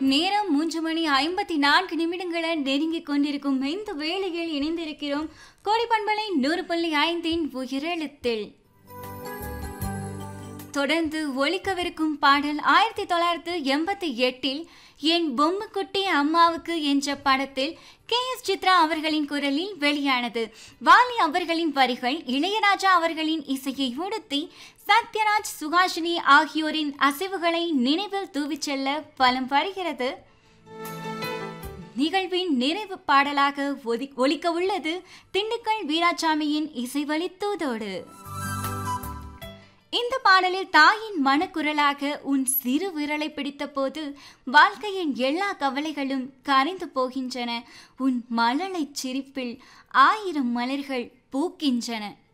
நேரம் மூன்று மணி ஐம்பத்தி நான்கு நிமிடங்களை நெருங்கிக் கொண்டிருக்கும் இந்த வேளையில் இணைந்திருக்கிறோம் கோடிப்பண்பலை நூறு புள்ளி ஐந்தின் உயிரெழுத்தில் தொடர்ந்து ஒலிக்கவிருக்கும் பாடல் ஆயிரத்தி தொள்ளாயிரத்து எண்பத்தி எட்டில் என் பொம்முக்குட்டி அம்மாவுக்கு என்ற படத்தில் கே எஸ் சித்ரா அவர்களின் குரலில் வெளியானது வாலி அவர்களின் வரிகள் இளையராஜா அவர்களின் இசையை உடுத்தி சத்யராஜ் சுகாஷினி ஆகியோரின் அசைவுகளை நினைவில் தூவிச் செல்ல பலம் வருகிறது நிகழ்வின் நிறைவு பாடலாக ஒதி ஒலிக்க உள்ளது திண்டுக்கல் வீராசாமியின் இசைவழித்தூதோடு இந்த பாடலில் தாயின் மனக்குரலாக உன் சிறு விரலை பிடித்தபோது வாழ்க்கையின் எல்லா கவலைகளும் கரைந்து போகின்றன உன் மழலைச் சிரிப்பில் ஆயிரம் மலர்கள் பூக்கின்றன